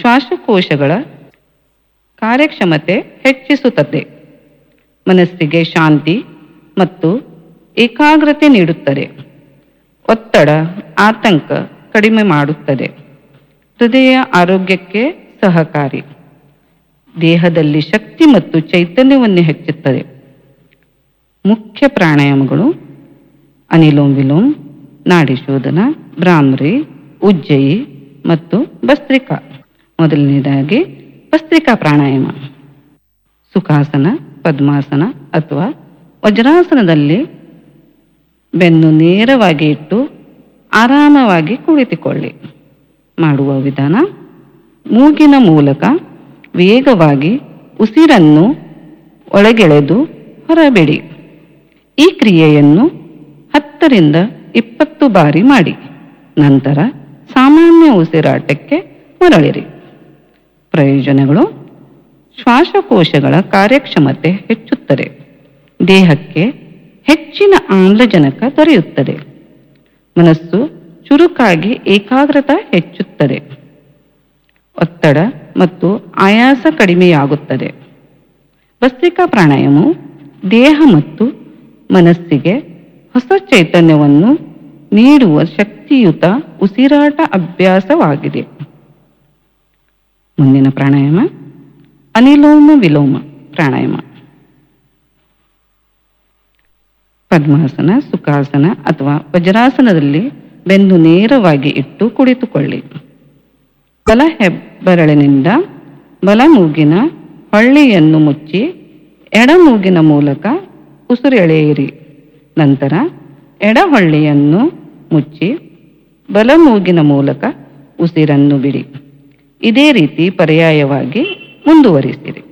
ಶ್ವಾಸಕೋಶಗಳ ಕಾರ್ಯಕ್ಷಮತೆ ಹೆಚ್ಚಿಸುತ್ತದೆ ಮನಸ್ಸಿಗೆ ಶಾಂತಿ ಮತ್ತು ಏಕಾಗ್ರತೆ ನೀಡುತ್ತದೆ ಒತ್ತಡ ಆತಂಕ ಕಡಿಮೆ ಮಾಡುತ್ತದೆ ಹೃದಯ ಆರೋಗ್ಯಕ್ಕೆ ಸಹಕಾರಿ ದೇಹದಲ್ಲಿ ಶಕ್ತಿ ಮತ್ತು ಚೈತನ್ಯವನ್ನು ಹೆಚ್ಚುತ್ತದೆ ಮುಖ್ಯ ಪ್ರಾಣಾಯಾಮಗಳು ಅನಿಲೋಮ್ ವಿಲೋಮ್ ನಾಡಿ ಶೋಧನ ಭ್ರಾಮ್ರಿ ಉಜ್ಜಯಿ ಮತ್ತು ಭಸ್ತ್ರಿಕಾ ಮೊದಲನೇದಾಗಿ ಭಸ್ತ್ರಿಕಾ ಪ್ರಾಣಾಯಾಮ ಸುಖಾಸನ ಪದ್ಮಾಸನ ಅಥವಾ ವಜ್ರಾಸನದಲ್ಲಿ ಬೆನ್ನು ನೇರವಾಗಿ ಇಟ್ಟು ಆರಾಮವಾಗಿ ಕುಳಿತುಕೊಳ್ಳಿ ಮಾಡುವ ವಿಧಾನ ಮೂಗಿನ ಮೂಲಕ ವೇಗವಾಗಿ ಉಸಿರನ್ನು ಒಳಗೆಳೆದು ಹೊರಬಿಡಿ ಈ ಕ್ರಿಯೆಯನ್ನು ಹತ್ತರಿಂದ ಇಪ್ಪತ್ತು ಬಾರಿ ಮಾಡಿ ನಂತರ ಸಾಮಾನ್ಯ ಉಸಿರಾಟಕ್ಕೆ ಮರಳಿರಿ ಪ್ರಯೋಜನಗಳು ಶ್ವಾಸಕೋಶಗಳ ಕಾರ್ಯಕ್ಷಮತೆ ಹೆಚ್ಚುತ್ತದೆ ದೇಹಕ್ಕೆ ಹೆಚ್ಚಿನ ಆಮ್ಲಜನಕ ದೊರೆಯುತ್ತದೆ ಮನಸ್ಸು ಚುರುಕಾಗಿ ಏಕಾಗ್ರತೆ ಹೆಚ್ಚುತ್ತದೆ ಒತ್ತಡ ಮತ್ತು ಆಯಾಸ ಕಡಿಮೆಯಾಗುತ್ತದೆ ಭಸ್ತ್ರಿಕಾ ಪ್ರಾಣಾಯಾಮವು ದೇಹ ಮತ್ತು ಮನಸ್ಸಿಗೆ ಹೊಸ ಚೈತನ್ಯವನ್ನು ನೀಡುವ ಶಕ್ತಿಯುತ ಉಸಿರಾಟ ಅಭ್ಯಾಸವಾಗಿದೆ ಮುಂದಿನ ಪ್ರಾಣಾಯಾಮ ಅನಿಲೋಮ ವಿಲೋಮ ಪ್ರಾಣಾಯಾಮ ಪದ್ಮಾಸನ ಸುಖಾಸನ ಅಥವಾ ವಜ್ರಾಸನದಲ್ಲಿ ಬೆನ್ನು ನೇರವಾಗಿ ಇಟ್ಟು ಕುಳಿತುಕೊಳ್ಳಿ ಬಲ ಹೆಬ್ಬೆರಳಿನಿಂದ ಬಲ ಮೂಗಿನ ಹೊಳ್ಳೆಯನ್ನು ಮುಚ್ಚಿ ಎಡ ಮೂಗಿನ ಮೂಲಕ ಉಸಿರೆಳೆಯಿರಿ ನಂತರ ಎಡ ಹೊಳ್ಳೆಯನ್ನು ಮುಚ್ಚಿ ಬಲ ಮೂಗಿನ ಮೂಲಕ ಉಸಿರನ್ನು ಬಿಡಿ ಇದೇ ರೀತಿ ಪರ್ಯಾಯವಾಗಿ ಮುಂದುವರಿಸಿರಿ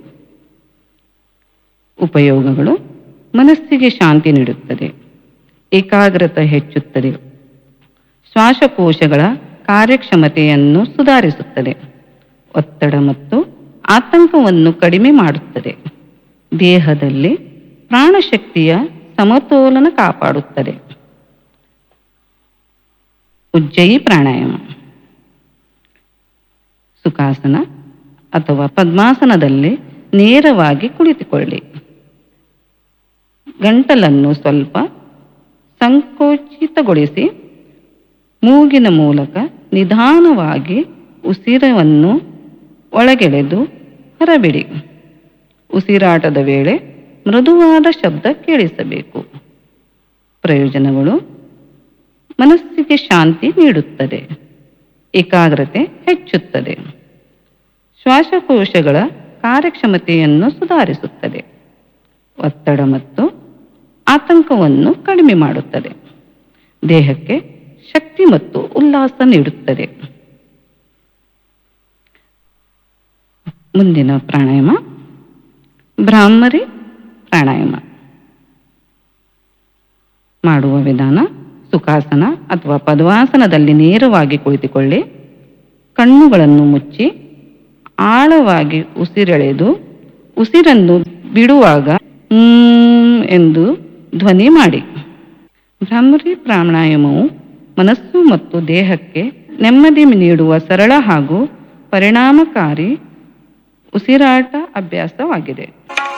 ಉಪಯೋಗಗಳು ಮನಸ್ಸಿಗೆ ಶಾಂತಿ ನೀಡುತ್ತದೆ ಏಕಾಗ್ರತೆ ಹೆಚ್ಚುತ್ತದೆ ಶ್ವಾಸಕೋಶಗಳ ಕಾರ್ಯಕ್ಷಮತೆಯನ್ನು ಸುಧಾರಿಸುತ್ತದೆ ಒತ್ತಡ ಮತ್ತು ಆತಂಕವನ್ನು ಕಡಿಮೆ ಮಾಡುತ್ತದೆ ದೇಹದಲ್ಲಿ ಪ್ರಾಣಶಕ್ತಿಯ ಸಮತೋಲನ ಕಾಪಾಡುತ್ತದೆ ಉಜ್ಜಯಿ ಪ್ರಾಣಾಯಾಮ ಸುಖಾಸನ ಅಥವಾ ಪದ್ಮಾಸನದಲ್ಲಿ ನೇರವಾಗಿ ಕುಳಿತುಕೊಳ್ಳಿ ಗಂಟಲನ್ನು ಸ್ವಲ್ಪ ಸಂಕೋಚಿತಗೊಳಿಸಿ ಮೂಗಿನ ಮೂಲಕ ನಿಧಾನವಾಗಿ ಉಸಿರವನ್ನು ಒಳಗೆಳೆದು ಹೊರಬಿಡಿ ಉಸಿರಾಟದ ವೇಳೆ ಮೃದುವಾದ ಶಬ್ದ ಕೇಳಿಸಬೇಕು ಪ್ರಯೋಜನಗಳು ಮನಸ್ಸಿಗೆ ಶಾಂತಿ ನೀಡುತ್ತದೆ ಏಕಾಗ್ರತೆ ಹೆಚ್ಚುತ್ತದೆ ಶ್ವಾಸಕೋಶಗಳ ಕಾರ್ಯಕ್ಷಮತೆಯನ್ನು ಸುಧಾರಿಸುತ್ತದೆ ಒತ್ತಡ ಮತ್ತು ಆತಂಕವನ್ನು ಕಡಿಮೆ ಮಾಡುತ್ತದೆ ದೇಹಕ್ಕೆ ಶಕ್ತಿ ಮತ್ತು ಉಲ್ಲಾಸ ನೀಡುತ್ತದೆ ಮುಂದಿನ ಪ್ರಾಣಾಯಾಮ ಭ್ರಾಮರಿ ಪ್ರಾಣಾಯಾಮ ಮಾಡುವ ವಿಧಾನ ಸುಖಾಸನ ಅಥವಾ ಪದ್ಮಾಸನದಲ್ಲಿ ನೇರವಾಗಿ ಕುಳಿತುಕೊಳ್ಳಿ ಕಣ್ಣುಗಳನ್ನು ಮುಚ್ಚಿ ಆಳವಾಗಿ ಉಸಿರೆಳೆದು ಉಸಿರನ್ನು ಬಿಡುವಾಗ ಹ್ಮ್ ಎಂದು ಧ್ವನಿ ಮಾಡಿ ಭ್ರಮರಿ ಪ್ರಾಣಾಯಾಮವು ಮನಸ್ಸು ಮತ್ತು ದೇಹಕ್ಕೆ ನೆಮ್ಮದಿ ನೀಡುವ ಸರಳ ಹಾಗೂ ಪರಿಣಾಮಕಾರಿ ಉಸಿರಾಟ ಅಭ್ಯಾಸವಾಗಿದೆ